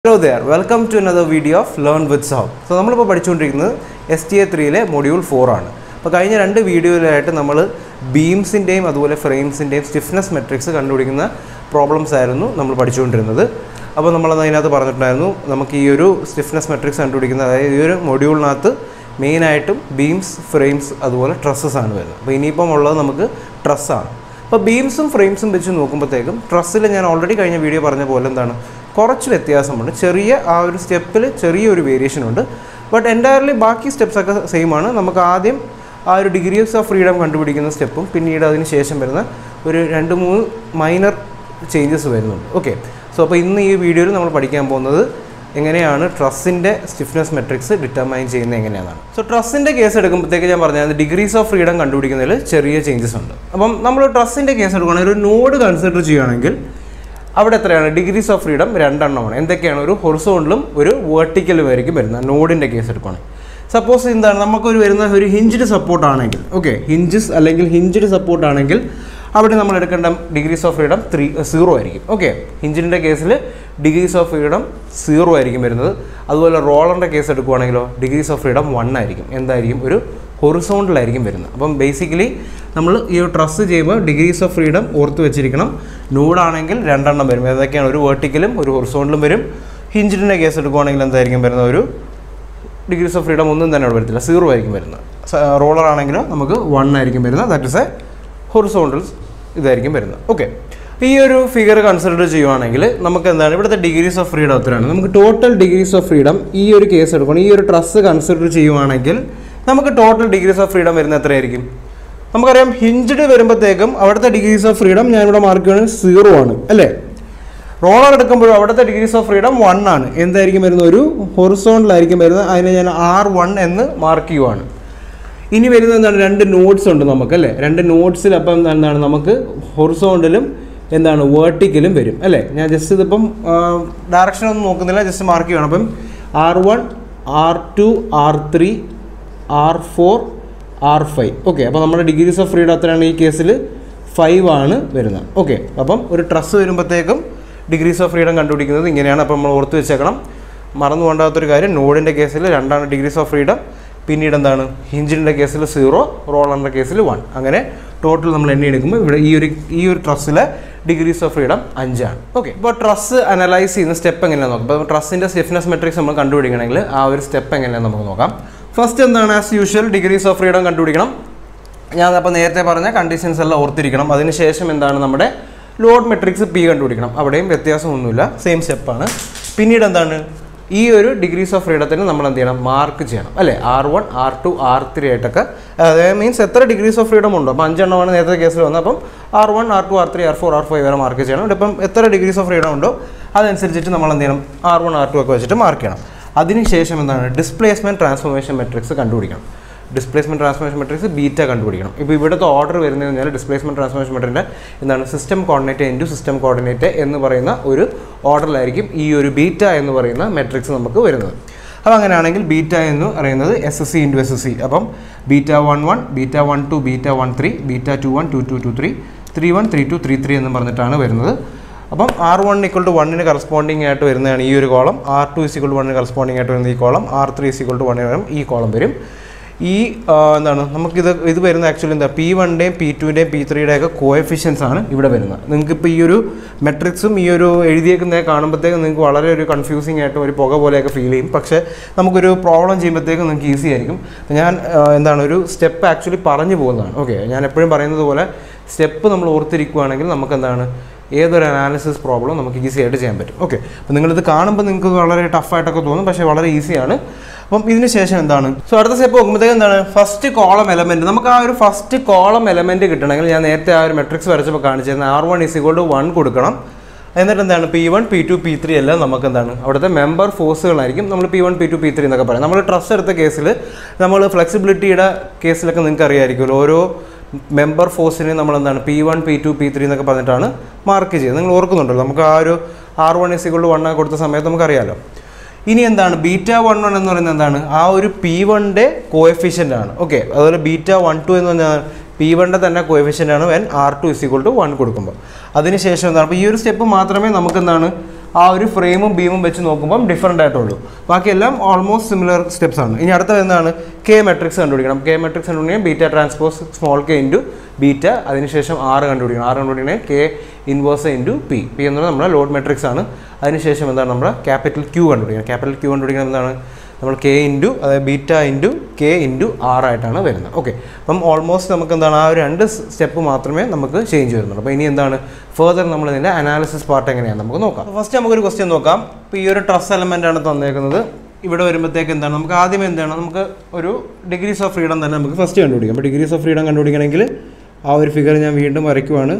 hello there welcome to another video of learn with സൗ so നമ്മളിപ്പോൾ പഠിച്ചുകൊണ്ടിരിക്കുന്നത് S T A ത്രീയിലെ module four ആണ് അപ്പോൾ കഴിഞ്ഞ രണ്ട് വീഡിയോയിലായിട്ട് നമ്മൾ ബീംസിൻ്റെയും അതുപോലെ ഫ്രെയിംസിൻ്റെയും സ്റ്റിഫ്നെസ് മെട്രിക്സ് കണ്ടുപിടിക്കുന്ന പ്രോബ്ലംസ് ആയിരുന്നു നമ്മൾ പഠിച്ചുകൊണ്ടിരുന്നത് അപ്പോൾ നമ്മൾ അതിനകത്ത് പറഞ്ഞിട്ടുണ്ടായിരുന്നു നമുക്ക് ഈ ഒരു സ്റ്റിഫ്നെസ് മെട്രിക്സ് കണ്ടുപിടിക്കുന്ന അതായത് ഈ ഒരു മൊഡ്യൂളിനകത്ത് മെയിനായിട്ടും ബീംസ് ഫ്രെയിംസ് അതുപോലെ ട്രസ്സസ് ആണ് വരുന്നത് അപ്പോൾ ഇനിയിപ്പം ഉള്ളത് നമുക്ക് ട്രസ്സാണ് അപ്പോൾ ബീംസും ഫ്രെയിംസും വെച്ച് നോക്കുമ്പോഴത്തേക്കും ട്രസ്സിൽ ഞാൻ ഓൾറെഡി കഴിഞ്ഞ വീഡിയോ പറഞ്ഞ പോലെ എന്താണ് കുറച്ച് വ്യത്യാസമുണ്ട് ചെറിയ ആ ഒരു സ്റ്റെപ്പിൽ ചെറിയൊരു വേരിയേഷൻ ഉണ്ട് ബട്ട് എൻറ്റയർലി ബാക്കി സ്റ്റെപ്സ് ഒക്കെ സെയിം ആണ് നമുക്ക് ആദ്യം ആ ഒരു ഡിഗ്രീസ് ഓഫ് ഫ്രീഡം കണ്ടുപിടിക്കുന്ന സ്റ്റെപ്പും പിന്നീട് അതിന് ശേഷം വരുന്ന ഒരു രണ്ട് മൂന്ന് മൈനർ ചേഞ്ചസ് വരുന്നുണ്ട് ഓക്കെ സോ അപ്പോൾ ഇന്ന് ഈ വീഡിയോയിൽ നമ്മൾ പഠിക്കാൻ പോകുന്നത് എങ്ങനെയാണ് ട്രസ്സിൻ്റെ സ്റ്റിഫ്നെസ് മെട്രിക്സ് ഡിറ്റർമൈൻ ചെയ്യുന്നത് എങ്ങനെയാണ് സോ ട്രസ്സിൻ്റെ കേസ് എടുക്കുമ്പോഴത്തേക്ക് ഞാൻ പറഞ്ഞത് ഡിഗ്രീസ് ഓഫ് ഫ്രീഡം കണ്ടുപിടിക്കുന്നതിൽ ചെറിയ ചേഞ്ചസ് ഉണ്ട് അപ്പം നമ്മൾ ട്രസ്സിൻ്റെ കേസ് എടുക്കുകയാണെങ്കിൽ ഒരു നോഡ് കൺസിഡർ ചെയ്യുകയാണെങ്കിൽ അവിടെ എത്രയാണ് ഡിഗ്രീസ് ഓഫ് ഫ്രീഡം രണ്ടെണ്ണമാണ് എന്തൊക്കെയാണ് ഒരു ഹൊറിസോണിലും ഒരു വേർട്ടിക്കലും ആയിരിക്കും വരുന്നത് നോഡിൻ്റെ കേസ് എടുക്കുകയാണെങ്കിൽ സപ്പോസ് എന്താണ് നമുക്കൊരു വരുന്ന ഒരു ഹിഞ്ചിഡ് സപ്പോർട്ട് ആണെങ്കിൽ ഓക്കെ ഹിഞ്ചസ് അല്ലെങ്കിൽ ഹിഞ്ചിഡ് സപ്പോർട്ട് ആണെങ്കിൽ അവിടെ നമ്മൾ എടുക്കേണ്ട degrees of freedom three zero ആയിരിക്കും ഓക്കെ ഹിഞ്ചിൻ്റെ കേസിൽ ഡിഗ്രീസ് ഓഫ് ഫ്രീഡം സീറോ ആയിരിക്കും വരുന്നത് അതുപോലെ റോളറിൻ്റെ കേസ് എടുക്കുവാണെങ്കിലോ ഡിഗ്രീസ് ഓഫ് ഫ്രീഡം വൺ ആയിരിക്കും എന്തായിരിക്കും ഒരു ഹൊറിസോണ്ടലായിരിക്കും വരുന്നത് അപ്പം ബേസിക്കലി നമ്മൾ ഈ ഒരു ട്രസ് ചെയ്യുമ്പോൾ ഡിഗ്രീസ് ഓഫ് ഫ്രീഡം ഓർത്ത് വെച്ചിരിക്കണം നൂഡാണെങ്കിൽ രണ്ടെണ്ണം വരും ഏതൊക്കെയാണ് ഒരു വേർട്ടിക്കലും ഒരു ഹൊറിസോണ്ടലും വരും ഹിഞ്ചിൻ്റെ കേസ് എടുക്കുവാണെങ്കിൽ എന്തായിരിക്കും വരുന്നത് ഒരു ഡിഗ്രീസ് ഓഫ് ഫ്രീഡം ഒന്നും തന്നെ അവിടെ വരത്തില്ല സീറോ ആയിരിക്കും വരുന്നത് റോളർ ആണെങ്കിലോ നമുക്ക് വൺ ആയിരിക്കും വരുന്നത് ദാറ്റ് ഇസ് എ ഹൊറിസോണ്ടൽസ് ഇതായിരിക്കും വരുന്നത് ഓക്കെ ഈ ഒരു ഫിഗർ കൺസിഡർ ചെയ്യുവാണെങ്കിൽ നമുക്ക് എന്താണ് ഇവിടുത്തെ ഡിഗ്രീസ് ഓഫ് ഫ്രീഡം എത്രയാണ് നമുക്ക് ടോട്ടൽ ഡിഗ്രീസ് ഓഫ് ഫ്രീഡം ഈ ഒരു കേസ് എടുക്കണം ഈ ഒരു ട്രസ് കൺസിഡർ ചെയ്യുവാണെങ്കിൽ നമുക്ക് ടോട്ടൽ ഡിഗ്രീസ് ഓഫ് ഫ്രീഡം വരുന്നത് എത്രയായിരിക്കും നമുക്കറിയാം ഹിഞ്ചഡ് വരുമ്പോഴത്തേക്കും അവിടുത്തെ ഡിഗ്രീസ് ഓഫ് ഫ്രീഡം ഞാൻ ഇവിടെ മാർക്ക് ചെയ്യുന്നത് സീറോ ആണ് അല്ലേ റോളർ എടുക്കുമ്പോഴും അവിടുത്തെ ഡിഗ്രീസ് ഓഫ് ഫ്രീഡം വൺ ആണ് എന്തായിരിക്കും വരുന്നത് ഒരു ഹൊറിസോണിലായിരിക്കും വരുന്നത് അതിനെ ഞാൻ ആർ വൺ എന്ന് മാർക്ക് ചെയ്യുവാണ് ഇനി വരുന്നത് എന്താണ് രണ്ട് നോട്ട്സ് ഉണ്ട് നമുക്ക് അല്ലേ രണ്ട് നോട്ട്സിൽ അപ്പം എന്താണ് നമുക്ക് ഹൊറിസോണ്ടലും എന്താണ് വേർട്ടിക്കലും വരും അല്ലേ ഞാൻ ജസ്റ്റ് ഇതിപ്പം ഡയറക്ഷൻ ഒന്നും നോക്കുന്നില്ല ജസ്റ്റ് മാർക്ക് ചെയ്യണം അപ്പം R one R two R three R four R five okay അപ്പോൾ നമ്മുടെ ഡിഗ്രീസ് ഓഫ് ഫ്രീഡം എത്രയാണ് ഈ കേസിൽ ഫൈവ് ആണ് വരുന്നത് ഓക്കെ അപ്പം ഒരു ട്രസ് വരുമ്പോഴത്തേക്കും ഡിഗ്രീസ് ഓഫ് ഫ്രീഡം കണ്ടുപിടിക്കുന്നത് ഇങ്ങനെയാണ് അപ്പം നമ്മൾ ഓർത്ത് വെച്ചേക്കണം മറന്നു പോകാത്തൊരു കാര്യം നോഡിൻ്റെ കേസിൽ രണ്ടാണ് ഡിഗ്രീസ് ഓഫ് ഫ്രീഡം പിന്നീട് എന്താണ് ഹിഞ്ചിൻ്റെ കേസിൽ സീറോ റോളറിൻ്റെ കേസിൽ വൺ അങ്ങനെ ടോട്ടൽ നമ്മൾ എണ്ണി എടുക്കുമ്പോൾ ഇവിടെ ഈ ഒരു ഈ ഒരു ട്രസ്സിലെ ഡിഗ്രീസ് ഓഫ് ഫ്രീഡം അഞ്ചാണ് ഓക്കെ ഇപ്പോൾ ട്രസ് അനലൈസ് ചെയ്യുന്ന സ്റ്റെപ്പ് എങ്ങനെയാണെന്ന് നോക്കാം ഇപ്പോൾ ട്രസ്സിൻ്റെ സ്റ്റിഫ്നെസ് മെട്രിക്സ് നമ്മൾ കണ്ടുപിടിക്കണമെങ്കിൽ ആ ഒരു സ്റ്റെപ്പ് എങ്ങനെയാണെന്ന് നമുക്ക് നോക്കാം ഫസ്റ്റ് എന്താണ് as usual degrees of freedom കണ്ടുപിടിക്കണം ഞാൻ അപ്പോൾ നേരത്തെ പറഞ്ഞ കണ്ടീഷൻസ് എല്ലാം ഓർത്തിരിക്കണം അതിനുശേഷം എന്താണ് നമ്മുടെ ലോഡ് മെട്രിക്സ് പി കണ്ടുപിടിക്കണം അവിടെയും വ്യത്യാസമൊന്നുമില്ല സെയിം സ്റ്റെപ്പാണ് പിന്നീട് എന്താണ് ഈ ഒരു ഡിഗ്രീസ് ഓഫ് ഫ്രീഡത്തിന് നമ്മൾ എന്ത് ചെയ്യണം മാർക്ക് ചെയ്യണം അല്ലേ R one R two R three ആയിട്ടൊക്കെ അതായത് മീൻസ് എത്ര ഡിഗ്രീസ് ഓഫ് ഫ്രീഡം ഉണ്ടോ അപ്പോൾ അഞ്ചെണ്ണമാണ് നേരത്തെ കേസിൽ വന്നത് അപ്പം R one R two R three R four R five വരെ മാർക്ക് ചെയ്യണം ഇപ്പം എത്ര ഡിഗ്രീസ് ഓഫ് ഫ്രീഡം ഉണ്ടോ അതനുസരിച്ചിട്ട് നമ്മൾ എന്ത് ചെയ്യണം ആർ വൺ ആർ ടു ഒക്കെ വെച്ചിട്ട് മാർക്ക് ചെയ്യണം അതിനുശേഷം എന്താണ് ഡിസ്പ്ലേസ്മെൻറ്റ് ട്രാൻസ്ഫോർമേഷൻ മെട്രിക്സ് കണ്ടുപിടിക്കണം ഡിസ്പ്ലേസ്മെൻറ്റ് ട്രാൻസ്ഫോർമേഷൻ മെട്രിക്സ് ബീറ്റ കണ്ടുപിടിക്കണം ഇപ്പോൾ ഇവിടുത്തെ ഓർഡർ വരുന്നത് കഴിഞ്ഞാൽ ഡിസ്പ്ലേസ്മെൻറ്റ് ട്രാൻസ്ഫോർമേഷൻ മെട്രിൻ്റെ എന്താണ് system coordinate into system coordinate എന്ന് പറയുന്ന ഒരു ഓർഡറിലായിരിക്കും ഈ ഒരു ബീറ്റ എന്ന് പറയുന്ന മെട്രിക്സ് നമുക്ക് വരുന്നത് അപ്പോൾ അങ്ങനെയാണെങ്കിൽ ബീറ്റ എന്ന് പറയുന്നത് S S C into S S C അപ്പം beta one one beta one two beta one three beta two one two two two three three one three two three three എന്ന് പറഞ്ഞിട്ടാണ് വരുന്നത് അപ്പം ആർ വൺ ഇക്വൾ ടു വണ്ണിന് corresponding ആയിട്ട് വരുന്നതാണ് ഈ ഒരു column R two is equal to വണ്ണിന് കറസ്പോണ്ടിങ് ആയിട്ട് വരുന്ന ഈ column R three is equal to വണ്ണിന് വരും ഈ കോളം വരും ഈ ആ, എന്താണ് നമുക്കിത് ഇത് വരുന്ന ആക്ച്വലി എന്താ പി വണ്ണിൻ്റെയും പി ടുവിൻ്റെയും പി ത്രീയുടെ ഒക്കെ കോഎഫിഷ്യൻസ് ആണ് ഇവിടെ വരുന്നത് നിങ്ങൾക്ക് ഇപ്പോൾ ഈ ഒരു മെട്രിക്സും ഈ ഒരു എഴുതിയേക്കുന്നത് കാണുമ്പോഴത്തേക്കും നിങ്ങൾക്ക് വളരെ ഒരു കൺഫ്യൂസിങ് ആയിട്ട് ഒരു പുക പോലെയൊക്കെ ഫീൽ ചെയ്യും പക്ഷേ നമുക്കൊരു പ്രോബ്ലം ചെയ്യുമ്പോഴത്തേക്കും നിങ്ങൾക്ക് ഈസി ആയിരിക്കും അപ്പോൾ ഞാൻ ആ, എന്താണ് ഒരു സ്റ്റെപ്പ് ആക്ച്വലി പറഞ്ഞു പോകുന്നതാണ് ഓക്കെ ഞാൻ എപ്പോഴും പറയുന്നത് പോലെ സ്റ്റെപ്പ് നമ്മൾ ഓർത്തിരിക്കുകയാണെങ്കിൽ നമുക്ക് എന്താണ് ഏതൊരു അനാലിസിസ് പ്രോബ്ലം നമുക്ക് ഈസി ആയിട്ട് ചെയ്യാൻ പറ്റും ഓക്കെ അപ്പോൾ നിങ്ങളിത് കാണുമ്പോൾ നിങ്ങൾക്ക് വളരെ ടഫായിട്ടൊക്കെ തോന്നും പക്ഷേ വളരെ ഈസിയാണ് അപ്പം ഇതിന് ശേഷം എന്താണ് സോ അടുത്ത സ്റ്റെപ്പ് നോക്കുമ്പോഴത്തേക്ക് എന്താണ് ഫസ്റ്റ് കോളം എലമെൻറ്റ് നമുക്ക് ആ ഒരു ഫസ്റ്റ് കോളം എലമെൻറ്റ് കിട്ടണമെങ്കിൽ ഞാൻ നേരത്തെ ആ ഒരു മെട്രിക്സ് വരച്ചപ്പോൾ കാണിച്ചിരുന്ന R one is equal to one കൊടുക്കണം എന്നിട്ട് എന്താണ് P one P two P three എല്ലാം നമുക്ക് എന്താണ് അവിടുത്തെ മെമ്പർ ഫോഴ്സുകളായിരിക്കും നമ്മൾ P one P two P three എന്നൊക്കെ പറയും നമ്മൾ ട്രസ്റ്റ് എടുത്ത കേസിൽ നമ്മൾ ഫ്ലെക്സിബിലിറ്റിയുടെ കേസിലൊക്കെ നിങ്ങൾക്ക് അറിയാമായിരിക്കുമല്ലോ ഓരോ മെമ്പർ ഫോഴ്സിനെ നമ്മൾ എന്താണ് P one P two P three എന്നൊക്കെ പറഞ്ഞിട്ടാണ് മാർക്ക് ചെയ്യുന്നത് നിങ്ങൾ ഓർക്കുന്നുണ്ടല്ലോ നമുക്ക് ആ ഒരു R one is equal one കൊടുത്ത സമയത്ത് നമുക്കറിയാലോ ഇനി എന്താണ് ബീറ്റ വൺ വൺ എന്ന് പറയുന്നത് എന്താണ് ആ ഒരു പി വണ്ണിൻ്റെ കോഎഫിഷ്യൻ്റ് ആണ് ഓക്കെ അതുപോലെ ബീറ്റ വൺ ടു എന്ന് പറഞ്ഞാൽ പി വണ്ണിൻ്റെ തന്നെ കോഎഫിഷ്യൻ്റ് ആണ് when R two is equal to one കൊടുക്കുമ്പോൾ അതിനുശേഷം എന്താണ് അപ്പോൾ ഈ ഒരു സ്റ്റെപ്പ് മാത്രമേ നമുക്ക് എന്താണ് ആ ഒരു ഫ്രെയിമും ബീമും വെച്ച് നോക്കുമ്പോൾ ഡിഫറൻ്റ് ആയിട്ടുള്ളൂ ബാക്കിയെല്ലാം ഓൾമോസ്റ്റ് സിമിലർ സ്റ്റെപ്സ് ആണ് ഇനി അടുത്ത എന്താണ് കെ മെട്രിക്സ് കണ്ടുപിടിക്കണം കെ മെട്രിക്സ് കണ്ടുപിടിക്കണം beta transpose small K into beta അതിനുശേഷം ആറ് കണ്ടുപിടിക്കണം ആറ് കണ്ടുപിടിക്കണേ K inverse into P P എന്നത് നമ്മുടെ ലോഡ് മെട്രിക്സ് ആണ് അതിനുശേഷം എന്താണ് നമ്മുടെ ക്യാപിറ്റൽ ക്യൂ കണ്ടുപിടിക്കണം ക്യാപിറ്റൽ ക്യൂ കണ്ടുപിടിക്കണം എന്താണ് നമ്മൾ കെ ഇൻറ്റു അതായത് beta into K into R ആയിട്ടാണ് വരുന്നത് ഓക്കെ അപ്പം ഓൾമോസ്റ്റ് നമുക്ക് എന്താണ് ആ ഒരു രണ്ട് സ്റ്റെപ്പ് മാത്രമേ നമുക്ക് ചേഞ്ച് വരുന്നുള്ളൂ അപ്പോൾ ഇനി എന്താണ് ഫെർദർ നമ്മൾ ഇതിൻ്റെ അനാലിസിസ് പാർട്ട് എങ്ങനെയാണ് നമുക്ക് നോക്കാം ഫസ്റ്റ് നമുക്കൊരു ക്വസ്റ്റ്യൻ നോക്കാം ഇപ്പോൾ ഈ ഒരു ട്രസ് എലമെൻ്റ് ആണ് തന്നേക്കുന്നത് ഇവിടെ വരുമ്പോഴത്തേക്ക് എന്താണ് നമുക്ക് ആദ്യം എന്താണ് നമുക്ക് ഒരു ഡിഗ്രീസ് ഓഫ് ഫ്രീഡം തന്നെ നമുക്ക് ഫസ്റ്റ് കണ്ടുപിടിക്കാം അപ്പോൾ ഡിഗ്രീസ് ഓഫ് ഫ്രീഡം കണ്ടുപിടിക്കണമെങ്കിൽ ആ ഒരു ഫിഗർ ഞാൻ വീണ്ടും വരയ്ക്കുവാണ്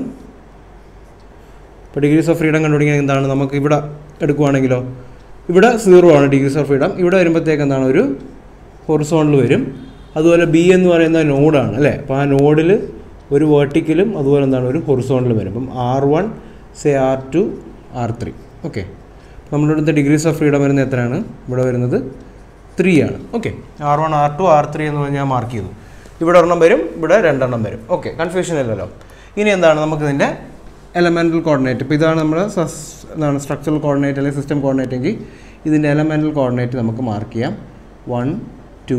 ഇപ്പോൾ ഡിഗ്രീസ് ഓഫ് ഫ്രീഡം കണ്ടുപിടിക്കാൻ എന്താണ് നമുക്ക് ഇവിടെ എടുക്കുവാണെങ്കിലോ ഇവിടെ സീറോ ആണ് ഡിഗ്രീസ് ഓഫ് ഫ്രീഡം ഇവിടെ വരുമ്പോഴത്തേക്ക് എന്താണ് ഒരു ഹൊറിസോണിൽ വരും അതുപോലെ ബി എന്ന് പറയുന്ന നോഡാണ് അല്ലേ അപ്പോൾ ആ നോഡിൽ ഒരു വേർട്ടിക്കലും അതുപോലെ എന്താണ് ഒരു ഹൊറിസോണിൽ വരും അപ്പം R one say R two R three okay നമ്മുടെ അടുത്ത ഡിഗ്രീസ് ഓഫ് ഫ്രീഡം വരുന്നത് എത്രയാണ് ഇവിടെ വരുന്നത് ത്രീ ആണ് okay R one R two R three എന്ന് പറഞ്ഞാൽ മാർക്ക് ചെയ്തു ഇവിടെ ഒരെണ്ണം വരും ഇവിടെ രണ്ടെണ്ണം വരും ഓക്കെ കൺഫ്യൂഷൻ ഇല്ലല്ലോ ഇനി എന്താണ് നമുക്കിതിൻ്റെ എലമെൻ്റൽ കോർഡിനേറ്റ് ഇപ്പോൾ ഇതാണ് നമ്മുടെ സസ് എന്താണ് സ്ട്രക്ചറൽ കോർഡിനേറ്റ് അല്ലെങ്കിൽ സിസ്റ്റം കോർഡിനേറ്റ് എങ്കിൽ ഇതിൻ്റെ എലമെൻ്റൽ കോർഡിനേറ്റ് നമുക്ക് മാർക്ക് ചെയ്യാം വൺ ടു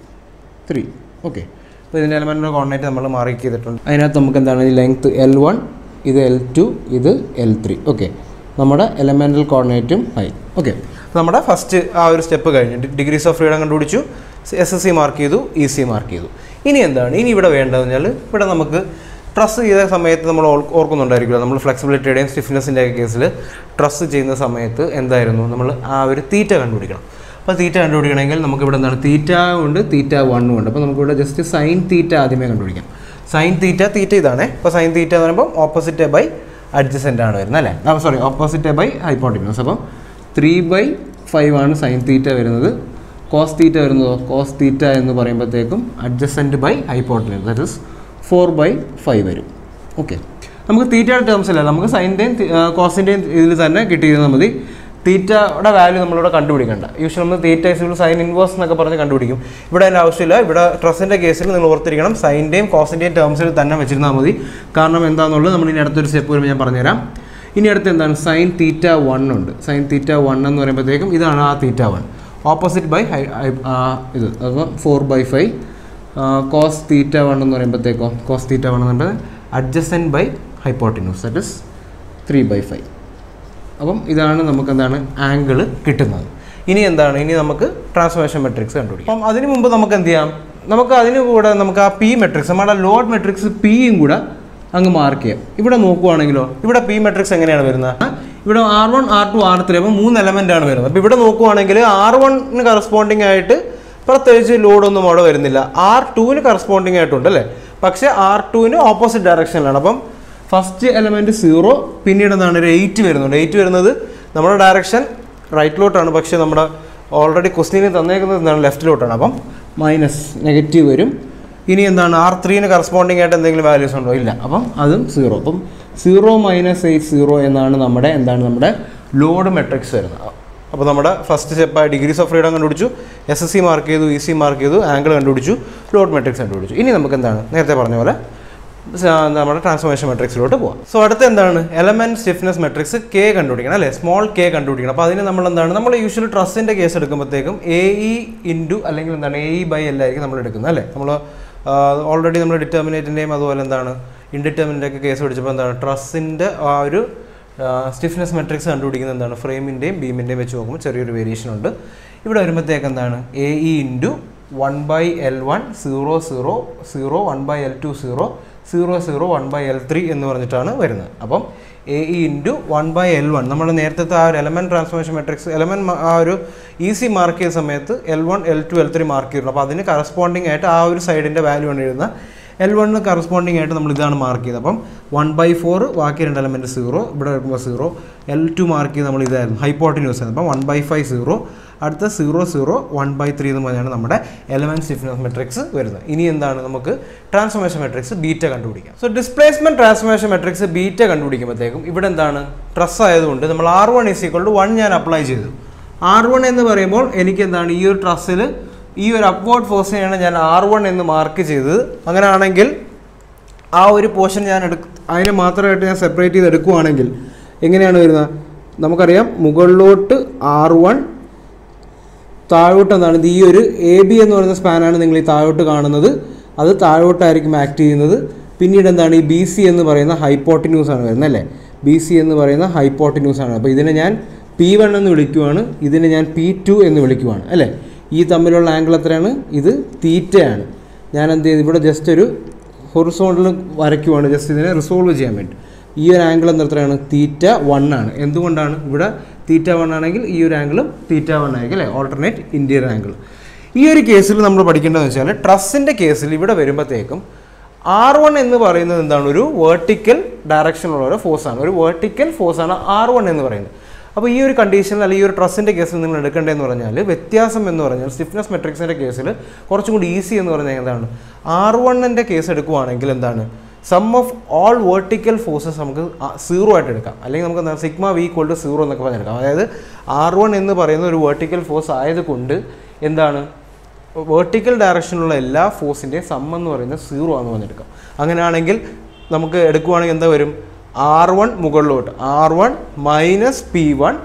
ത്രീ ഓക്കെ അപ്പോൾ ഇതിൻ്റെ എലമെൻ്റൽ കോർഡിനേറ്റ് നമ്മൾ മാർക്ക് ചെയ്തിട്ടുണ്ട് അതിനകത്ത് നമുക്ക് എന്താണ് ഈ ലെങ്ത് എൽ വൺ ഇത് എൽ ടു ഇത് എൽ ത്രീ ഓക്കെ നമ്മുടെ എലമെൻ്റൽ കോർഡിനേറ്റും ആയി ഓക്കെ നമ്മുടെ ഫസ്റ്റ് ആ ഒരു സ്റ്റെപ്പ് കഴിഞ്ഞു ഡിഗ്രീസ് ഓഫ് ഫ്രീഡം കണ്ടുപിടിച്ചു എസ് എസ് സി മാർക്ക് ചെയ്തു ഇ സി മാർക്ക് ചെയ്തു ഇനി എന്താണ് ഇനി ഇവിടെ വേണ്ടതെന്ന് പറഞ്ഞാൽ ഇവിടെ നമുക്ക് ട്രസ് ചെയ്ത സമയത്ത് നമ്മൾ ഓർ- ഓർക്കുന്നുണ്ടായിരിക്കുമല്ലോ നമ്മൾ ഫ്ലെക്സിബിലിറ്റിയുടെയും സ്റ്റിഫ്നെസ്സിൻ്റെ ഒക്കെ കേസിൽ ട്രസ് ചെയ്യുന്ന സമയത്ത് എന്തായിരുന്നു നമ്മൾ ആ ഒരു തീറ്റ കണ്ടുപിടിക്കണം അപ്പോൾ തീറ്റ കണ്ടുപിടിക്കണമെങ്കിൽ നമുക്ക് ഇവിടെ എന്താണ് തീറ്റ ഉണ്ട് തീറ്റ വണ്ണും ഉണ്ട് അപ്പോൾ നമുക്കിവിടെ ജസ്റ്റ് സൈൻ തീറ്റ ആദ്യമേ കണ്ടുപിടിക്കാം സൈൻ തീറ്റ തീറ്റ ഇതാണ് ഇപ്പോൾ സൈൻ തീറ്റ എന്ന് പറയുമ്പോൾ ഓപ്പോസിറ്റ് ബൈ അഡ്ജസെൻ്റ് ആണ് വരുന്നത് അല്ലേ ആ സോറി ഓപ്പോസിറ്റ് ബൈ ഹൈപ്പോട്ടിനസ് അപ്പം ത്രീ ബൈ ഫൈവ് ആണ് സൈൻ തീറ്റ വരുന്നത് കോസ് തീറ്റ വരുന്നതോ കോസ് തീറ്റ എന്ന് പറയുമ്പോഴത്തേക്കും adjacent by hypotenuse that is four by five വരും ഓക്കെ നമുക്ക് തീറ്റയുടെ ടേംസ് അല്ല നമുക്ക് സൈൻ്റെയും കോസിൻ്റെയും ഇതിൽ തന്നെ കിട്ടിയിരുന്നാൽ മതി തീറ്റയുടെ വാല്യൂ നമ്മളിവിടെ കണ്ടുപിടിക്കണ്ട യൂഷ്വൽ നമ്മൾ തീറ്റ ഇസിബിൾ സൈൻ ഇൻവേഴ്സ് എന്നൊക്കെ പറഞ്ഞ് കണ്ടുപിടിക്കും ഇവിടെ അതിൻ്റെ ആവശ്യമില്ല ഇവിടെ ട്രസിൻ്റെ കേസിൽ നിങ്ങൾ ഓർത്തിരിക്കണം സൈൻ്റെയും കോസിൻ്റെയും ടേംസിൽ തന്നെ വെച്ചിരുന്നാൽ മതി കാരണം എന്താണെന്നുള്ളത് നമ്മൾ ഇനി അടുത്തൊരു സ്റ്റെപ്പ് വരുമ്പോൾ ഞാൻ പറഞ്ഞുതരാം ഇനി അടുത്ത് എന്താണ് സൈൻ തീറ്റ വൺ ഉണ്ട് സൈൻ തീറ്റ വൺ എന്ന് പറയുമ്പോഴത്തേക്കും ഇതാണ് ആ theta one opposite by hy ഇത് അപ്പോൾ four by five cos theta one എന്ന് പറയുമ്പോഴത്തേക്കോ കോസ് തീറ്റ വൺ എന്ന് പറയുമ്പോൾ adjacent by hypotenuse that is three by five അപ്പം ഇതാണ് നമുക്ക് എന്താണ് ആംഗിൾ കിട്ടുന്നത് ഇനി എന്താണ് ഇനി നമുക്ക് ട്രാൻസ്ഫോർമേഷൻ മെട്രിക്സ് കണ്ടുപിടിക്കാം അപ്പം അതിന് മുമ്പ് നമുക്ക് എന്ത് ചെയ്യാം നമുക്ക് അതിന് കൂടെ നമുക്ക് ആ പി മെട്രിക്സ് നമ്മുടെ ലോഡ് മെട്രിക്സ് പിയും കൂടെ അങ്ങ് മാർക്ക് ചെയ്യാം ഇവിടെ നോക്കുവാണെങ്കിലോ ഇവിടെ പി മെട്രിക്സ് എങ്ങനെയാണ് വരുന്നത് ഇവിടെ R one R two R three അപ്പോൾ മൂന്ന് എലമെൻ്റ് ആണ് വരുന്നത് അപ്പോൾ ഇവിടെ നോക്കുവാണെങ്കിൽ ആർ വണ്ണിന് കറസ്പോണ്ടിങ് ആയിട്ട് പ്രത്യേകിച്ച് ലോഡൊന്നും അവിടെ വരുന്നില്ല ആർ ടുവിന് കറസ്പോണ്ടിങ് ആയിട്ടുണ്ട് അല്ലേ പക്ഷേ ആർ ടുവിന് ഓപ്പോസിറ്റ് ഡയറക്ഷനിലാണ് അപ്പം ഫസ്റ്റ് എലമെൻറ്റ് സീറോ പിന്നീട് എന്താണ് ഒരു എയ്റ്റ് വരുന്നുണ്ട് എയ്റ്റ് വരുന്നത് നമ്മുടെ ഡയറക്ഷൻ റൈറ്റിലോട്ടാണ് പക്ഷേ നമ്മുടെ ഓൾറെഡി ക്വസ്റ്റ്യനിൽ തന്നേക്കുന്നത് എന്താണ് ലെഫ്റ്റിലോട്ടാണ് അപ്പം മൈനസ് നെഗറ്റീവ് വരും ഇനി എന്താണ് ആർ ത്രീന് കറസ്പോണ്ടിങ് ആയിട്ട് എന്തെങ്കിലും വാല്യൂസ് ഉണ്ടോ ഇല്ല അപ്പം അതും സീറോ അപ്പം സീറോ മൈനസ് എയ്റ്റ് സീറോ എന്നാണ് നമ്മുടെ എന്താണ് നമ്മുടെ ലോഡ് മെട്രിക്സ് വരുന്നത് അപ്പോൾ നമ്മുടെ ഫസ്റ്റ് സ്റ്റെപ്പായ ഡിഗ്രീസ് ഓഫ് ഫ്രീഡം കണ്ടുപിടിച്ചു എസ് എസ് സി മാർക്ക് ചെയ്തു ഇ സി മാർക്ക് ചെയ്തു ആംഗിൾ കണ്ടുപിടിച്ചു ലോഡ് മെട്രിക്സ് കണ്ടുപിടിച്ചു ഇനി നമുക്ക് എന്താണ് നേരത്തെ പറഞ്ഞ പോലെ സ- നമ്മുടെ ട്രാൻസ്ഫോർമേഷൻ മെട്രിക്സിലോട്ട് പോവാം സോ അടുത്ത എന്താണ് എലമെന്റ് സ്റ്റിഫ്നെസ് മെട്രിക്സ് കെ കണ്ടുപിടിക്കണം അല്ലേ സ്മോൾ കെ കണ്ടുപിടിക്കണം അപ്പോൾ അതിന് നമ്മൾ എന്താണ് നമ്മൾ യൂഷ്വലി ട്രസ്സിൻ്റെ കേസ് എടുക്കുമ്പോഴത്തേക്കും എ ഇ ഇൻറ്റു അല്ലെങ്കിൽ എന്താണ് എ ഇ ബൈ എൽ ആയിരിക്കും നമ്മൾ എടുക്കുന്നത് അല്ലേ നമ്മൾ ഓൾറെഡി നമ്മൾ ഡിറ്റർമിനേറ്റിൻ്റെയും അതുപോലെ എന്താണ് ഇൻഡിറ്റർമിനൻ്റ് ഒക്കെ കേസ് പിടിച്ചപ്പോൾ എന്താണ് ട്രസ്സിൻ്റെ ആ ഒരു സ്റ്റിഫ്നെസ് മെട്രിക്സ് കണ്ടുപിടിക്കുന്നത് എന്താണ് ഫ്രെയിമിൻ്റെയും ബീമിൻ്റെയും വെച്ച് നോക്കുമ്പോൾ ചെറിയൊരു വേരിയേഷൻ ഉണ്ട് ഇവിടെ വരുമ്പോഴത്തേക്ക് എന്താണ് A E into one by L one zero zero zero one by L two zero zero zero one by L three എന്ന് പറഞ്ഞിട്ടാണ് വരുന്നത് അപ്പം A E into one by L one നമ്മൾ നേരത്തെ ആ ഒരു എലമെൻറ്റ് ട്രാൻസ്ഫോർമേഷൻ മെട്രിക്സ് എലമെൻറ്റ് ആ ഒരു ഈസി മാർക്ക് ചെയ്ത സമയത്ത് L one L two L three mark ചെയ്തിരുന്നു അപ്പോൾ അതിന് കറസ്പോണ്ടിങ് ആയിട്ട് ആ ഒരു സൈഡിൻ്റെ വാല്യൂ ആണ് എഴുതുന്ന എൽ വണ്ണിന് കറസ്പോണ്ടിങ് ആയിട്ട് നമ്മൾ ഇതാണ് മാർക്ക് ചെയ്തത് അപ്പം വൺ ബൈ ഫോർ ബാക്കി രണ്ട് എലമെൻറ്റ് സീറോ ഇവിടെ വരുമ്പോൾ സീറോ എൽ ടു മാർക്ക് ചെയ്ത് നമ്മൾ ഇതായിരുന്നു ഹൈപ്പോട്ടിന്യൂസ് ആയിരുന്നു അപ്പം വൺ ബൈ ഫൈവ് സീറോ അടുത്ത zero zero one by three എന്ന് പറഞ്ഞാണ് നമ്മുടെ എലമെൻറ്റ് സ്റ്റിഫ്നെസ് മെട്രിക്സ് വരുന്നത് ഇനി എന്താണ് നമുക്ക് ട്രാൻസ്ഫോർമേഷൻ മെട്രിക്സ് ബീറ്റ കണ്ടുപിടിക്കാം so displacement transformation matrix beta കണ്ടുപിടിക്കുമ്പോഴത്തേക്കും ഇവിടെ എന്താണ് ട്രസ് ആയതുകൊണ്ട് നമ്മൾ R one is equal to one ഞാൻ അപ്ലൈ ചെയ്തു ആർ വൺ എന്ന് പറയുമ്പോൾ എനിക്ക് എന്താണ് ഈ ഒരു ട്രസ്സിൽ ഈ ഒരു അപ്വേർഡ് ഫോഴ്സിനെയാണ് ഞാൻ ആർ വൺ എന്ന് മാർക്ക് ചെയ്തത് അങ്ങനെയാണെങ്കിൽ ആ ഒരു പോർഷൻ ഞാൻ എടുക്ക അതിനെ മാത്രമായിട്ട് ഞാൻ സെപ്പറേറ്റ് ചെയ്ത് എടുക്കുവാണെങ്കിൽ എങ്ങനെയാണ് വരുന്നത് നമുക്കറിയാം മുകളിലോട്ട് ആർ വൺ താഴോട്ട് എന്താണ് ഇത് ഈ ഒരു എ ബി എന്ന് പറയുന്ന സ്പാനാണ് നിങ്ങൾ ഈ താഴോട്ട് കാണുന്നത് അത് താഴോട്ടായിരിക്കും ആക്ട് ചെയ്യുന്നത് പിന്നീട് എന്താണ് ഈ ബി സി എന്ന് പറയുന്ന ഹൈപ്പോട്ടിന്യൂസ് ആണ് വരുന്നത് അല്ലേ ബി സി എന്ന് പറയുന്ന ഹൈപ്പോട്ടിന്യൂസ് ആണ് അപ്പോൾ ഇതിനെ ഞാൻ പി വൺ എന്ന് വിളിക്കുവാണ് ഇതിനെ ഞാൻ പി ടു എന്ന് വിളിക്കുവാണ് അല്ലേ ഈ തമ്മിലുള്ള ആംഗിൾ എത്രയാണ് ഇത് തീറ്റയാണ് ഞാൻ എന്ത് ചെയ്തു ഇവിടെ ജസ്റ്റ് ഒരു ഹൊറിസോണ്ടിൽ വരയ്ക്കുവാണ് ജസ്റ്റ് ഇതിനെ റിസോൾവ് ചെയ്യാൻ വേണ്ടി ഈ ഒരു ആംഗിൾ എന്ന് എത്രയാണ് തീറ്റ വൺ ആണ് എന്തുകൊണ്ടാണ് ഇവിടെ തീറ്റ വൺ ആണെങ്കിൽ ഈ ഒരു ആംഗിളും തീറ്റ വൺ ആയിരിക്കും അല്ലേ ഓൾട്ടർനേറ്റ് ഇന്റീരിയർ ആംഗിൾ ഈ ഒരു കേസിൽ നമ്മൾ പഠിക്കേണ്ടതെന്ന് വെച്ചാൽ ട്രസ്സിൻ്റെ കേസിൽ ഇവിടെ വരുമ്പോഴത്തേക്കും ആർ വൺ എന്ന് പറയുന്നത് എന്താണ് ഒരു വേർട്ടിക്കൽ ഡയറക്ഷനുള്ള ഒരു ഫോഴ്സാണ് ഒരു വേർട്ടിക്കൽ ഫോഴ്സാണ് ആർ വൺ എന്ന് പറയുന്നത് അപ്പോൾ ഈ ഒരു കണ്ടീഷനിൽ അല്ലെങ്കിൽ ഈ ഒരു ട്രസ്സിൻ്റെ കേസിൽ നിങ്ങൾ എടുക്കേണ്ടതെന്ന് പറഞ്ഞാൽ വ്യത്യാസം എന്ന് പറഞ്ഞാൽ സ്റ്റിഫ്നെസ് മെട്രിക്സിൻ്റെ കേസിൽ കുറച്ചും കൂടി ഈസി എന്ന് പറഞ്ഞാൽ എന്താണ് ആർ വണ്ണിൻ്റെ കേസ് എടുക്കുവാണെങ്കിൽ എന്താണ് sum of all vertical forces നമുക്ക് സീറോ ആയിട്ട് എടുക്കാം അല്ലെങ്കിൽ നമുക്ക് എന്താ sigma V equal to zero എന്നൊക്കെ പറഞ്ഞെടുക്കാം അതായത് ആർ വൺ എന്ന് പറയുന്ന ഒരു വേർട്ടിക്കൽ ഫോഴ്സ് ആയതുകൊണ്ട് എന്താണ് വേർട്ടിക്കൽ ഡയറക്ഷനിലുള്ള എല്ലാ ഫോഴ്സിൻ്റെയും സം എന്ന് പറയുന്നത് സീറോ ആണെന്ന് പറഞ്ഞെടുക്കാം അങ്ങനെയാണെങ്കിൽ നമുക്ക് എടുക്കുവാണെങ്കിൽ എന്താ വരും ആർ വൺ മുകളിലോട്ട് R one minus P one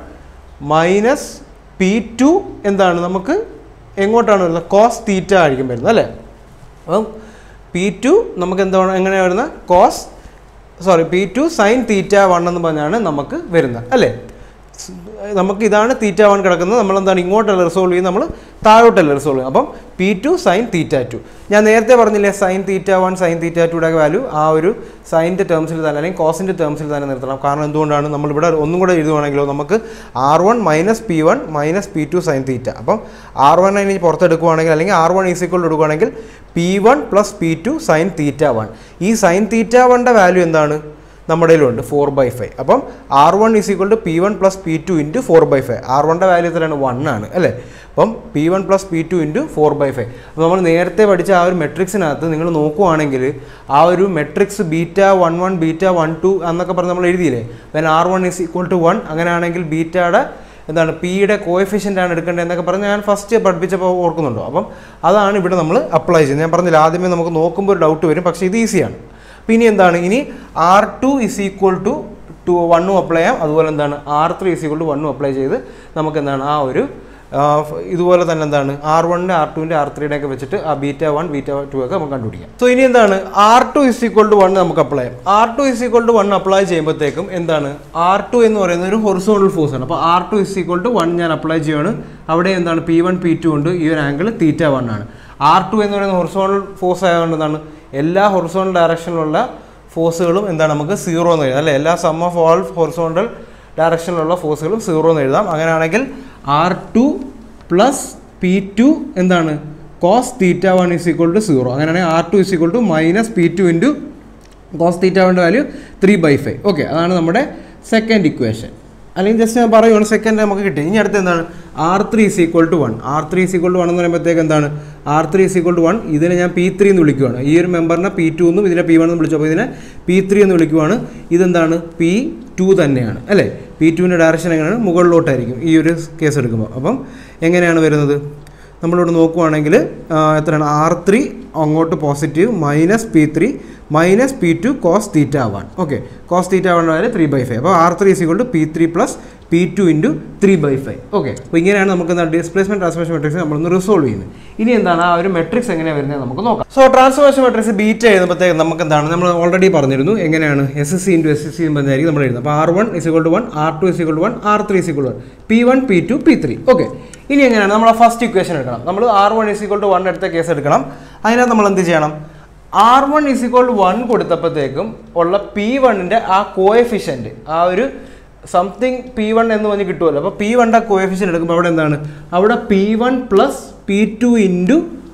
minus P two എന്താണ് നമുക്ക് എങ്ങോട്ടാണ് വരുന്നത് കോസ് തീറ്റ ആയിരിക്കും വരുന്നത് അല്ലേ അപ്പം പി ടു നമുക്ക് എന്താണ് എങ്ങനെയാണ് വരുന്നത് cos sorry P two sine theta one എന്ന് പറഞ്ഞാണ് നമുക്ക് വരുന്നത് അല്ലേ സ് നമുക്ക് ഇതാണ് തീറ്റ വൺ കിടക്കുന്നത് നമ്മൾ എന്താണ് ഇങ്ങോട്ടല്ല റിസോൾവ് ചെയ്യുന്നത് നമ്മൾ താഴോട്ടല്ല റിസോൾവ് ചെയ്യുന്നത് അപ്പം P two sine theta two ഞാൻ നേരത്തെ പറഞ്ഞില്ലേ sine theta one sine theta ടുയുടെ വാല്യൂ ആ ഒരു സൈൻ്റെ ടേംസിൽ തന്നെ അല്ലെങ്കിൽ കോസിൻ്റെ ടേംസിൽ തന്നെ നിർത്തണം കാരണം എന്തുകൊണ്ടാണ് നമ്മളിവിടെ ഒന്നും കൂടെ എഴുതുവാണെങ്കിലോ നമുക്ക് R one minus P one minus P two sine theta അപ്പം ആർ വൺ ഇനി പുറത്തെടുക്കുവാണെങ്കിൽ അല്ലെങ്കിൽ ആർ വൺ ഈസിക്വൾ എടുക്കുകയാണെങ്കിൽ P one plus P two sine theta one ഈ സൈൻ തീറ്റ വണ്ണിൻ്റെ വാല്യൂ എന്താണ് നമ്മുടെ കയ്യിലുണ്ട് ഫോർ ബൈ ഫൈവ് അപ്പം R one is equal to P one plus P two into four by five R വണ്ണിൻ്റെ value എത്രയാണ് one ആണ് അല്ലേ അപ്പം P one plus P two into four by five അപ്പോൾ നമ്മൾ നേരത്തെ പഠിച്ച ആ ഒരു മെട്രിക്സിനകത്ത് നിങ്ങൾ നോക്കുവാണെങ്കിൽ ആ ഒരു matrix beta one one beta one two എന്നൊക്കെ പറഞ്ഞ് നമ്മൾ എഴുതിയില്ലേ when R one is equal to one അങ്ങനെയാണെങ്കിൽ ബീറ്റയുടെ എന്താണ് പിയുടെ കോഎഫിഷ്യൻ്റ് ആണ് എടുക്കേണ്ടത് എന്നൊക്കെ പറഞ്ഞ് ഞാൻ ഫസ്റ്റ് പഠിപ്പിച്ചപ്പോൾ ഓർക്കുന്നുണ്ടോ അപ്പം അതാണ് ഇവിടെ നമ്മൾ അപ്ലൈ ചെയ്യുന്നത് ഞാൻ പറഞ്ഞില്ല ആദ്യമേ നമുക്ക് നോക്കുമ്പോൾ ഒരു ഡൗട്ട് വരും പക്ഷേ ഇത് ഈസിയാണ് അപ്പോൾ ഇനി എന്താണ് ഇനി R two is equal to two വണ്ണും അപ്ലൈ ചെയ്യാം അതുപോലെ എന്താണ് R three is equal to വണ്ണും അപ്ലൈ ചെയ്ത് നമുക്ക് എന്താണ് ആ ഒരു ആ, ഫ്- ഇതുപോലെ തന്നെ എന്താണ് ആർ വണ്ണിൻ്റെ ആർ ടുവിൻ്റെ ആർ ത്രീയുടെ ഒക്കെ വെച്ചിട്ട് ആ ബീറ്റ വൺ ബീറ്റ ടു ഒക്കെ നമുക്ക് കണ്ടുപിടിക്കാം സോ ഇനി എന്താണ് R two is equal to one നമുക്ക് അപ്ലൈ ചെയ്യാം R two is equal to one apply ചെയ്യുമ്പോഴത്തേക്കും എന്താണ് ആർ ടു എന്ന് പറയുന്നത് ഒരു ഹൊറിസോണൽ ഫോഴ്സ് ആണ് അപ്പോൾ R two is equal to one ഞാൻ അപ്ലൈ ചെയ്യുകയാണ് അവിടെ എന്താണ് പി വൺ പി ടു ഉണ്ട് ഈ ഒരു ആംഗിൾ തീറ്റ വൺ ആണ് ആർ ടു എന്ന് പറയുന്ന ഹൊറിസോണൽ ഫോഴ്സ് ആയതുകൊണ്ട് എന്താണ് എല്ലാ ഹൊറിസോണൽ ഡയറക്ഷനിലുള്ള ഫോഴ്സുകളും എന്താണ് നമുക്ക് സീറോ എന്ന് എഴുതാം അല്ലേ എല്ലാ സം ഓഫ് ഓൾ ഹൊറിസോണ്ടൽ ഡയറക്ഷനിലുള്ള ഫോഴ്സുകളും സീറോ എന്ന് എഴുതാം അങ്ങനെയാണെങ്കിൽ R two plus P two എന്താണ് cos theta one is equal to zero അങ്ങനെയാണെങ്കിൽ R two is equal to minus P two into cos theta വണ്ണിൻ്റെ value three by five okay അതാണ് നമ്മുടെ സെക്കൻഡ് ഇക്വേഷൻ അല്ലെങ്കിൽ just ഞാൻ പറയുവാണ് second നമുക്ക് കിട്ടി ഇനി അടുത്ത് എന്താണ് R three is equal to one R three is equal to one എന്ന് പറയുമ്പോഴത്തേക്ക് എന്താണ് R three is equal to one ഇതിനെ ഞാൻ പി ത്രീ എന്ന് വിളിക്കുവാണ് ഈ ഒരു മെമ്പറിനെ പി ടു എന്നും ഇതിനെ പി വൺ എന്ന് വിളിച്ചു അപ്പോൾ ഇതിനെ പി ത്രീ എന്ന് വിളിക്കുവാണ് ഇതെന്താണ് പി ടു തന്നെയാണ് അല്ലേ പി ടുവിൻ്റെ ഡയറക്ഷൻ എങ്ങനെയാണ് മുകളിലോട്ടായിരിക്കും ഈ ഒരു കേസ് എടുക്കുമ്പോൾ അപ്പം എങ്ങനെയാണ് വരുന്നത് നമ്മളിവിടെ നോക്കുവാണെങ്കിൽ ആ, എത്രയാണ് ആർ ത്രീ അങ്ങോട്ട് positive minus P three minus P two cos theta one okay cos theta one വരെ ത്രീ ബൈ ഫൈവ് അപ്പോൾ R three equal to P three plus P two into three by five okay അപ്പോൾ ഇങ്ങനെയാണ് നമുക്ക് എന്താ displacement transformation matrix നമ്മളൊന്ന് resolve ചെയ്യുന്നത് ഇനി എന്താണ് ആ ഒരു മെട്രിക്സ് എങ്ങനെയാണ് വരുന്നത് നമുക്ക് നോക്കാം സോ ട്രാൻസ്ഫോർമേഷൻ മെട്രിക്സ് ബീറ്റ് എഴുതുമ്പോഴത്തേക്ക് നമുക്ക് എന്താണ് നമ്മൾ ഓൾറെഡി പറഞ്ഞിരുന്നു എങ്ങനെയാണ് S S C into S S C എന്നായിരിക്കും നമ്മൾ എഴുതുന്നത് അപ്പോൾ R one is equal to one R two is equal to one R three is equal to one P one P two P three okay ഇനി എങ്ങനെയാണ് നമ്മൾ first equation എടുക്കണം നമ്മൾ R one is equal to one എടുത്ത case എടുക്കണം അതിനകത്ത് നമ്മൾ എന്ത് ചെയ്യണം R one is equal to one കൊടുത്തപ്പോഴത്തേക്കും ഉള്ള പി വണ്ണിൻ്റെ ആ കോഎഫിഷ്യൻറ്റ് ആ ഒരു സംതിങ് പി വൺ എന്ന് പറഞ്ഞ് കിട്ടുമല്ലോ അപ്പോൾ പി വണ്ണിൻ്റെ കോഎഫിഷ്യൻ എടുക്കുമ്പോൾ അവിടെ എന്താണ് അവിടെ P one plus P two into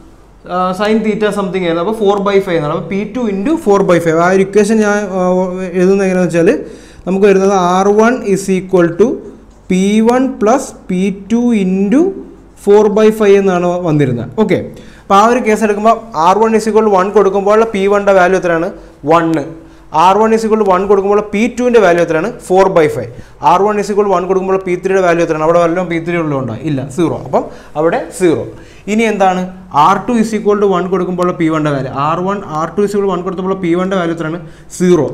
sine theta something ആയിരുന്നു അപ്പോൾ ഫോർ ബൈ ഫൈവ് എന്നാണ് അപ്പോൾ P two into four by five ആ ഒരു ഇക്വേഷൻ ഞാൻ ആ, എഴുതുന്നത് എങ്ങനെയാണെന്ന് വെച്ചാൽ നമുക്ക് വരുന്നത് R one is equal to P one plus P two into four by five എന്നാണ് വന്നിരുന്നത് ഓക്കെ അപ്പോൾ ആ ഒരു കേസ് എടുക്കുമ്പോൾ R one is equal one കൊടുക്കുമ്പോൾ പി വണ്ണിൻ്റെ വാല്യൂ എത്രയാണ് one R one is equal one കൊടുക്കുമ്പോൾ പി ടുവിൻ്റെ വാല്യൂ എത്രയാണ് four by five R one is equal one കൊടുക്കുമ്പോൾ പി ത്രീയുടെ വാല്യൂ എത്രയാണ് അവിടെ വല്ലതും പി ത്രീ ഉള്ളതുണ്ടോ ഇല്ല സീറോ അപ്പം അവിടെ സീറോ ഇനി എന്താണ് R two is equal to one കൊടുക്കുമ്പോൾ പി വണ്ടെ value R one R two is equal one കൊടുക്കുമ്പോൾ പി വണ്ടെ വാല്യൂ എത്രയാണ് zero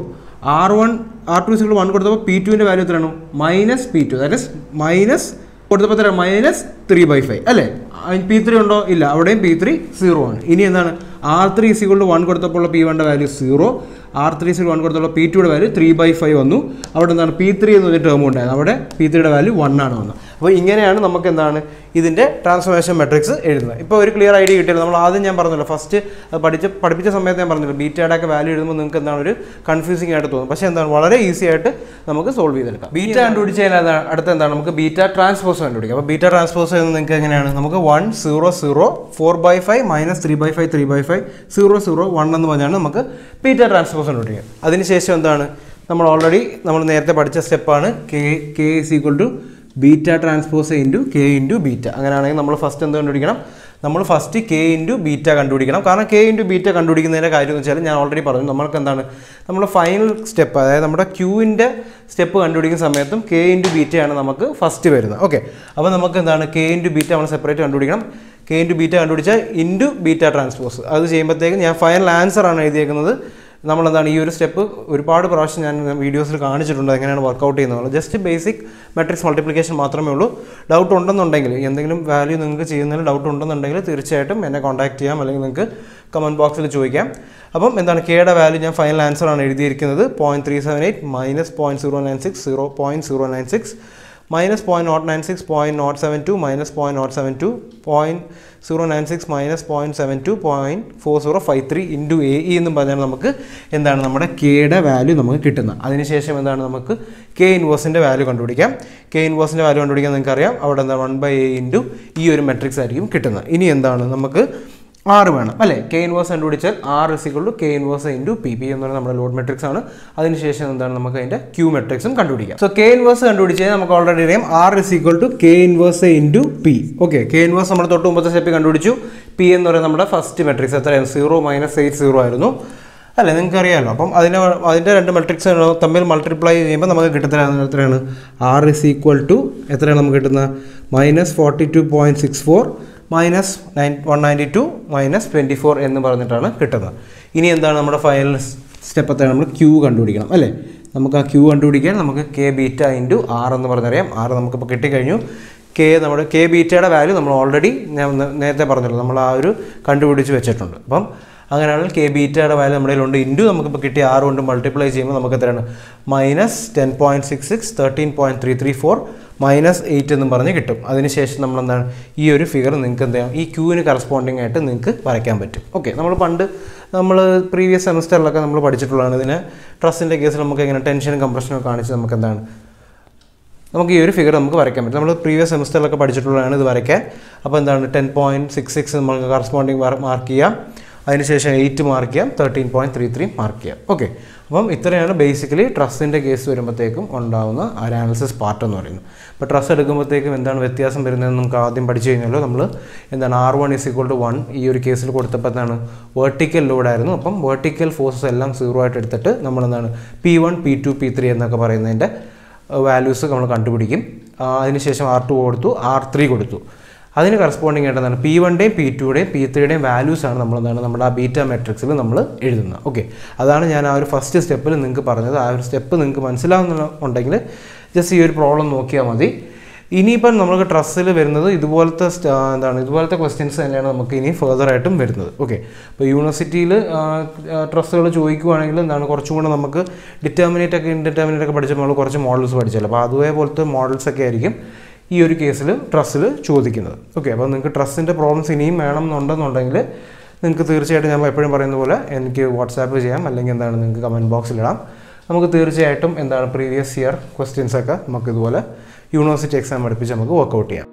R one R two is equal one കൊടുത്തപ്പോൾ പി ടുവിൻ്റെ വാല്യൂ എത്രയാണ് minus P two that is minus കൊടുത്തപ്പോൾ എത്ര മൈനസ് ത്രീ ബൈ ഫൈവ് അല്ലേ പി ത്രീ ഉണ്ടോ ഇല്ല അവിടെയും പി ത്രീ സീറോ ആണ് ഇനി എന്താണ് ആർ ത്രീ ഇസിക്വൾ വൺ കൊടുത്തപ്പോൾ പി വണ്ണിൻ്റെ value zero R three C one കൊടുത്തുള്ള പി ടുയുടെ വാല്യൂ ത്രീ ബൈ ഫൈവ് വന്നു അവിടെ എന്താണ് പി ത്രീ എന്ന് പറഞ്ഞ ടേം ഉണ്ടായത് അവിടെ പി ത്രീയുടെ വാല്യൂ വൺ ആണ് വന്നത് അപ്പോൾ ഇങ്ങനെയാണ് നമുക്ക് എന്താണ് ഇതിൻ്റെ ട്രാൻസ്ഫോർമേഷൻ മെട്രിക്സ് എഴുതുന്നത് ഇപ്പോൾ ഒരു ക്ലിയർ ഐഡിയ കിട്ടിയില്ല നമ്മൾ ആദ്യം ഞാൻ പറഞ്ഞല്ലോ ഫസ്റ്റ് പഠിച്ച പഠിപ്പിച്ച സമയത്ത് ഞാൻ പറഞ്ഞല്ലോ ബീറ്റയുടെ ഒക്കെ വാല്യൂ എഴുതുമ്പോൾ നിങ്ങൾക്ക് എന്താണ് ഒരു കൺഫ്യൂസിംഗ് ആയിട്ട് തോന്നും പക്ഷേ എന്താണ് വളരെ ഈസി ആയിട്ട് നമുക്ക് സോൾവ് ചെയ്തെടുക്കാം ബീറ്റ കണ്ടുപിടിച്ച് കഴിഞ്ഞാൽ അതാണ് അടുത്ത എന്താണ് നമുക്ക് ബീറ്റ ട്രാൻസ്പോസ് കണ്ടുപിടിക്കാം അപ്പോൾ ബീറ്റ ട്രാൻസ്പോസ് എന്ന് നിങ്ങൾക്ക് എങ്ങനെയാണ് നമുക്ക് one zero zero four by five minus three by five three by five zero zero one എന്ന് പറഞ്ഞാണ് നമുക്ക് ബീറ്റ ട്രാൻസ്പോസ് കണ്ടുപിടിക്കുക അതിനുശേഷം എന്താണ് നമ്മൾ ഓൾറെഡി നമ്മൾ നേരത്തെ പഠിച്ച സ്റ്റെപ്പാണ് K K is equal to beta transpose into K into beta അങ്ങനെയാണെങ്കിൽ നമ്മൾ ഫസ്റ്റ് എന്ത് കണ്ടുപിടിക്കണം നമ്മൾ ഫസ്റ്റ് കെ ഇൻറ്റു ബീറ്റ കണ്ടുപിടിക്കണം കാരണം കെ ഇൻറ്റു ബീറ്റ കണ്ടുപിടിക്കുന്നതിൻ്റെ കാര്യം എന്ന് വെച്ചാൽ ഞാൻ ഓൾറെഡി പറഞ്ഞു നമ്മൾക്ക് എന്താണ് നമ്മുടെ ഫൈനൽ സ്റ്റെപ്പ് അതായത് നമ്മുടെ ക്യൂവിൻ്റെ സ്റ്റെപ്പ് കണ്ടുപിടിക്കുന്ന സമയത്തും കെ ഇൻറ്റു ബീറ്റയാണ് നമുക്ക് ഫസ്റ്റ് വരുന്നത് ഓക്കെ അപ്പോൾ നമുക്ക് എന്താണ് കെ ഇൻറ്റു ബീറ്റ നമ്മൾ സെപ്പറേറ്റ് കണ്ടുപിടിക്കണം കെ ഇൻറ്റു ബീറ്റ കണ്ടുപിടിച്ചാൽ ഇൻറ്റു ബീറ്റ ട്രാൻസ്പോസ് അത് ചെയ്യുമ്പോഴത്തേക്കും ഞാൻ ഫൈനൽ ആൻസർ ആണ് എഴുതിയേക്കുന്നത് നമ്മളെന്താണ് ഈ ഒരു സ്റ്റെപ്പ് ഒരുപാട് പ്രാവശ്യം ഞാൻ വീഡിയോസിൽ കാണിച്ചിട്ടുണ്ട് എങ്ങനെയാണ് വർക്കൗട്ട് ചെയ്യുന്നത് ജസ്റ്റ് ബേസിക് മെട്രിക്സ് മൾട്ടിപ്ലിക്കേഷൻ മാത്രമേ ഉള്ളൂ ഡൗട്ട് ഉണ്ടെന്നുണ്ടെങ്കിൽ എന്തെങ്കിലും വാല്യൂ നിങ്ങൾക്ക് ചെയ്യുന്നതിൽ ഡൗട്ട് ഉണ്ടെന്നുണ്ടെങ്കിൽ തീർച്ചയായിട്ടും എന്നെ കോൺടാക്ട് ചെയ്യാം അല്ലെങ്കിൽ നിങ്ങൾക്ക് കമൻറ്റ് ബോക്സിൽ ചോദിക്കാം അപ്പം എന്താണ് കെയുടെ വാല്യൂ ഞാൻ ഫൈനൽ ആൻസർ ആണ് എഴുതിയിരിക്കുന്നത് point three seven eight minus point zero nine six zero point zero nine six minus point nought nine six point nought seven two minus point nought seven two point zero nine six minus point seven two point four zero five three into A E എന്നും പറഞ്ഞാൽ നമുക്ക് എന്താണ് നമ്മുടെ കെയുടെ value നമുക്ക് കിട്ടുന്നത് അതിനുശേഷം എന്താണ് നമുക്ക് കെ ഇൻവേഴ്സിൻ്റെ വാല്യൂ കണ്ടുപിടിക്കാം കെ ഇൻവേഴ്സിൻ്റെ വാല്യൂ കണ്ടുപിടിക്കാൻ നിങ്ങൾക്കറിയാം അവിടെ എന്താ വൺ ബൈ എ ഇൻറ്റു ഈ ഒരു മെട്രിക്സ് ആയിരിക്കും കിട്ടുന്നത് ഇനി എന്താണ് നമുക്ക് ആറ് വേണം അല്ലേ കെ ഇൻവേഴ്സ് കണ്ടുപിടിച്ചാൽ R is equal to K inverse into P P എന്ന് പറയുന്നത് നമ്മുടെ ലോഡ് മെട്രിക്സ് ആണ് അതിനുശേഷം എന്താണ് നമുക്ക് അതിൻ്റെ ക്യൂ മെട്രിക്സും കണ്ടുപിടിക്കാം സോ കെ ഇൻവേഴ്സ് കണ്ടുപിടിച്ച് കഴിഞ്ഞാൽ നമുക്ക് ഓൾറെഡി അറിയാം R is equal to K inverse into P okay K inverse നമ്മൾ തൊട്ട് മുമ്പത്തെ സ്റ്റെപ്പ് കണ്ടുപിടിച്ചു പി എന്ന് പറയുന്നത് നമ്മുടെ ഫസ്റ്റ് മെട്രിക്സ് എത്രയായിരുന്നു സീറോ മൈനസ് എയ്റ്റ് സീറോ ആയിരുന്നു അല്ലേ നിങ്ങൾക്ക് അറിയാമല്ലോ അപ്പം അതിന് അതിൻ്റെ രണ്ട് മെട്രിക്സ് തമ്മിൽ മൾട്ടിപ്ലൈ ചെയ്യുമ്പോൾ നമുക്ക് കിട്ടുന്ന എത്രയാണ് ആർ ഇസ് ഈക്വൽ ടു എത്രയാണ് നമുക്ക് കിട്ടുന്നത് minus forty two point six four minus nine one ninety two minus twenty four എന്ന് പറഞ്ഞിട്ടാണ് കിട്ടുന്നത് ഇനി എന്താണ് നമ്മുടെ ഫൈനൽ സ്റ്റെപ്പത്തെ നമ്മൾ ക്യൂ കണ്ടുപിടിക്കണം അല്ലേ നമുക്ക് ആ ക്യൂ കണ്ടുപിടിക്കാൻ നമുക്ക് കെ ബീറ്റ ഇൻറ്റു ആർ എന്ന് പറഞ്ഞറിയാം ആർ നമുക്കിപ്പോൾ കിട്ടിക്കഴിഞ്ഞു കെ നമ്മുടെ കെ ബീറ്റയുടെ വാല്യൂ നമ്മൾ ഓൾറെഡി ഞാൻ നേ- നേരത്തെ പറഞ്ഞല്ലോ നമ്മൾ ആ ഒരു കണ്ടുപിടിച്ച് വെച്ചിട്ടുണ്ട് അപ്പം അങ്ങനെയാണെങ്കിൽ കെ ബീറ്റയുടെ വാല്യൂ നമ്മുടെ കയ്യിലുണ്ട് ഇൻറ്റു നമുക്കിപ്പോൾ കിട്ടിയ ആറ് കൊണ്ട് മൾട്ടിപ്ലൈ ചെയ്യുമ്പോൾ നമുക്ക് എത്രയാണ് minus ten point six six thirteen point three three four minus eight എന്നും പറഞ്ഞ് കിട്ടും അതിനുശേഷം നമ്മൾ എന്താണ് ഈ ഒരു ഫിഗർ നിങ്ങൾക്ക് എന്ത് ചെയ്യാം ഈ ക്യൂവിന് കറസ്പോണ്ടിങ് ആയിട്ട് നിങ്ങൾക്ക് വരയ്ക്കാൻ പറ്റും ഓക്കെ നമ്മൾ പണ്ട് നമ്മൾ പ്രീവിയസ് സെമസ്റ്ററിലൊക്കെ നമ്മൾ പഠിച്ചിട്ടുള്ളതാണ് ഇതിന് ട്രസ്റ്റിൻ്റെ കേസിൽ നമുക്ക് ഇങ്ങനെ ടെൻഷനും കംപ്രഷനും ഒക്കെ കാണിച്ച് നമുക്ക് എന്താണ് നമുക്ക് ഈ ഒരു ഫിഗർ നമുക്ക് വരയ്ക്കാൻ പറ്റും നമ്മൾ പ്രീവിയസ് സെമസ്റ്ററിലൊക്കെ പഠിച്ചിട്ടുള്ളതാണ് ഇത് വരയ്ക്കാൻ അപ്പോൾ എന്താണ് ടെൻ പോയിൻറ്റ് സിക്സ് സിക്സ് നമുക്ക് കറസ്പോണ്ടിങ് മാർക്ക് ചെയ്യാം അതിനുശേഷം എയ്റ്റ് മാർക്ക് ചെയ്യാം thirteen point three three mark ചെയ്യാം ഓക്കെ അപ്പം ഇത്രയാണ് ബേസിക്കലി ട്രസ്സിൻ്റെ കേസ് വരുമ്പോഴത്തേക്കും ഉണ്ടാകുന്ന ഒരു അനാലിസിസ് പാർട്ട് എന്ന് പറയുന്നത് അപ്പോൾ ട്രസ് എടുക്കുമ്പോഴത്തേക്കും എന്താണ് വ്യത്യാസം വരുന്നതെന്ന് നമുക്ക് ആദ്യം പഠിച്ചു കഴിഞ്ഞാലോ നമ്മൾ എന്താണ് R one is equal to one ഈ ഒരു കേസിൽ കൊടുത്തപ്പോൾ എന്താണ് വേർട്ടിക്കൽ ലോഡായിരുന്നു അപ്പം വേർട്ടിക്കൽ ഫോഴ്സസ് എല്ലാം സീറോ ആയിട്ട് എടുത്തിട്ട് നമ്മൾ എന്താണ് P one P two P three എന്നൊക്കെ പറയുന്നതിൻ്റെ വാല്യൂസ് നമ്മൾ കണ്ടുപിടിക്കും ആ, അതിനുശേഷം ആർ ടു കൊടുത്തു ആർ ത്രീ കൊടുത്തു അതിന് കറസ്പോണ്ടിങ് ആയിട്ട് എന്താണ് പി വൺൻ്റെയും പി ടുയുടെയും പി ത്രീയുടെയും വാല്യൂസ് ആണ് നമ്മൾ എന്താണ് നമ്മുടെ ആ ബീറ്റ മെട്രിക്സിൽ നമ്മൾ എഴുതുന്നത് ഓക്കെ അതാണ് ഞാൻ ആ ഒരു ഫസ്റ്റ് സ്റ്റെപ്പിൽ നിങ്ങൾക്ക് പറഞ്ഞത് ആ ഒരു സ്റ്റെപ്പ് നിങ്ങൾക്ക് മനസ്സിലാവുന്നുണ്ടെങ്കിൽ ജസ്റ്റ് ഈ ഒരു പ്രോബ്ലം നോക്കിയാൽ മതി ഇനിയിപ്പം നമുക്ക് ട്രസ്സിൽ വരുന്നത് ഇതുപോലത്തെ സ്റ്റ- എന്താണ് ഇതുപോലത്തെ ക്വസ്റ്റ്യൻസ് തന്നെയാണ് നമുക്ക് ഇനി ഫെർദർ ആയിട്ടും വരുന്നത് ഓക്കെ അപ്പോൾ യൂണിവേഴ്സിറ്റിയിൽ ട്രസ്സുകൾ ചോദിക്കുവാണെങ്കിൽ എന്താണ് കുറച്ചും കൂടെ നമുക്ക് ഡിറ്റർമിനേറ്റ് ഒക്കെ ഇൻഡിറ്റർമിനേറ്റ് ഒക്കെ പഠിച്ചപ്പോൾ നമ്മൾ കുറച്ച് മോഡൽസ് പഠിച്ചല്ലോ അപ്പോൾ അതേപോലത്തെ മോഡൽസ് ഒക്കെ ആയിരിക്കും ഈ ഒരു കേസിൽ ട്രസ്സിൽ ചോദിക്കുന്നത് ഓക്കെ അപ്പോൾ നിങ്ങൾക്ക് ട്രസ്സിൻ്റെ പ്രോബ്ലംസ് ഇനിയും വേണം എന്നുണ്ടെന്നുണ്ടെങ്കിൽ നിങ്ങൾക്ക് തീർച്ചയായിട്ടും ഞാൻ എപ്പോഴും പറയുന്ന പോലെ എനിക്ക് വാട്സാപ്പ് ചെയ്യാം അല്ലെങ്കിൽ എന്താണ് നിങ്ങൾക്ക് കമൻറ്റ് ബോക്സിലിടാം നമുക്ക് തീർച്ചയായിട്ടും എന്താണ് പ്രീവിയസ് ഇയർ ക്വസ്റ്റ്യൻസ് ഒക്കെ നമുക്ക് ഇതുപോലെ യൂണിവേഴ്സിറ്റി എക്സാം അടുപ്പിച്ച് നമുക്ക് വർക്കൗട്ട് ചെയ്യാം